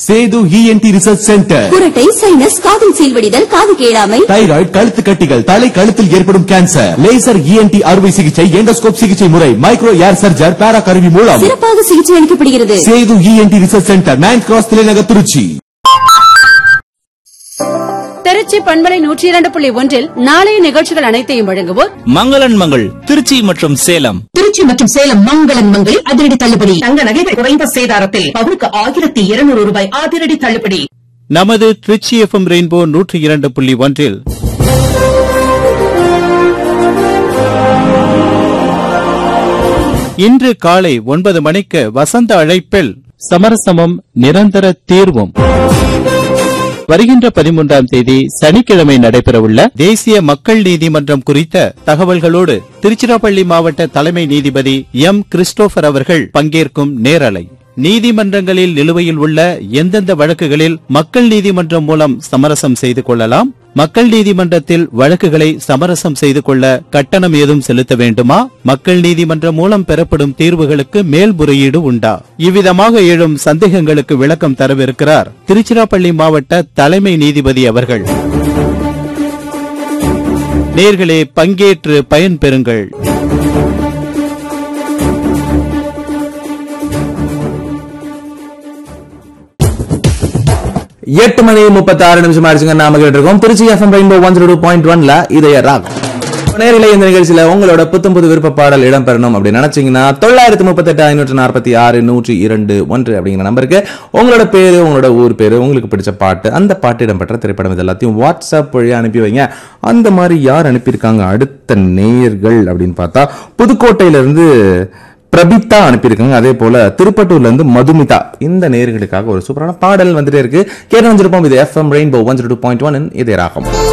Setu ENT research centre குரட்டை sinus காதில் சீல்வடிதல் காது கேளாமை தைராய்டு கழுத்து கட்டிகள் தலை கழுத்தில் ஏற்படும் கேன்சர் லேசர் இஎன்டி அறுவை சிகிச்சை எண்டோஸ்கோப் சிகிச்சை முறை மைக்ரோ ஏர் சர்ஜர் பேரா கருவி மூலம் சிறப்பாக சிகிச்சை அளிக்கப்படுகிறது Sethu ENT research centre ninth cross தலைநகர் திருச்சி திருச்சி பண்பலை நூற்றி இரண்டு புள்ளி ஒன்றில் நாளைய நிகழ்ச்சிகள் அனைத்தையும் வழங்குவோர் மங்களன் மங்கள் திருச்சி மற்றும் சேலம் திருச்சி மற்றும் சேலம் மங்களன் மங்களில் அதிரடி தள்ளுபடி தங்க நகைகள் குறைந்த சேதாரத்தில் பவுனுக்கு ஆயிரத்தி இருநூறு ரூபாய் அதிரடி தள்ளுபடி நமது திருச்சி எஃப்எம் ரெயின்போ நூற்றி இரண்டு புள்ளி ஒன்றில் இன்று காலை ஒன்பது மணிக்கு வசந்த அழைப்பில் சமரசமும் நிரந்தர தீர்வும் வருகின்ற பதிமூன்றாம் தேதி சனிக்கிழமை நடைபெறவுள்ள தேசிய மக்கள் நீதிமன்றம் குறித்த தகவல்களோடு திருச்சிராப்பள்ளி மாவட்ட தலைமை நீதிபதி எம் கிறிஸ்டோபர் அவர்கள் பங்கேற்கும் நேரலை நீதிமன்றங்களில் நிலுவையில் உள்ள எந்தெந்த வழக்குகளில் மக்கள் நீதிமன்றம் மூலம் சமரசம் செய்து கொள்ளலாம் மக்கள் நீதிமன்றத்தில் வழக்குகளை சமரசம் செய்து கொள்ள கட்டணம் ஏதும் செலுத்த வேண்டுமா மக்கள் நீதிமன்றம் மூலம் பெறப்படும் தீர்வுகளுக்கு மேல்முறையீடு உண்டா இவ்விதமாக எழும் சந்தேகங்களுக்கு விளக்கம் தரவிருக்கிறார் திருச்சிராப்பள்ளி மாவட்ட தலைமை நீதிபதி அவர்கள் நேர்களே பங்கேற்று பயன்பெறுங்கள் எட்டு மணி முப்பத்தி ஆறு நிமிஷம் ஆயிடுச்சுங்க நாம கேட்டு இருக்கோம் Trichy FM rainbow one zero point ஒன்ல இதய ராக் நேரிலே இந்த நிகழ்ச்சியில உங்களோட புத்தம் புது விருப்ப பாடல் இடம்பெறணும் அப்படின்னு நினைச்சீங்கன்னா தொள்ளாயிரத்தி முப்பத்தெட்டு ஐநூற்று நாற்பத்தி ஆறு நூற்றி இரண்டு ஒன்று அப்படிங்கிற நம்பருக்கு உங்களோட பேரு உங்களோட ஊர் பேரு உங்களுக்கு பிடிச்ச பாட்டு அந்த பாட்டு இடம்பெற்ற திரைப்படம் இது எல்லாத்தையும் வாட்ஸ்அப் வழியா அனுப்பி வைங்க அந்த மாதிரி யார் அனுப்பியிருக்காங்க அடுத்த நேயர்கள் அப்படின்னு பார்த்தா புதுக்கோட்டையில இருந்து பிரபித்தா அனுப்பியிருக்காங்க அதே போல திருப்பட்டூர்ல இருந்து மதுமிதா இந்த நேர்களுக்காக ஒரு சூப்பரான பாடல் வந்துட்டே இருக்கு கேட்டு வந்திருப்போம் இது FM rainbow one zero two point one இதே ராகம்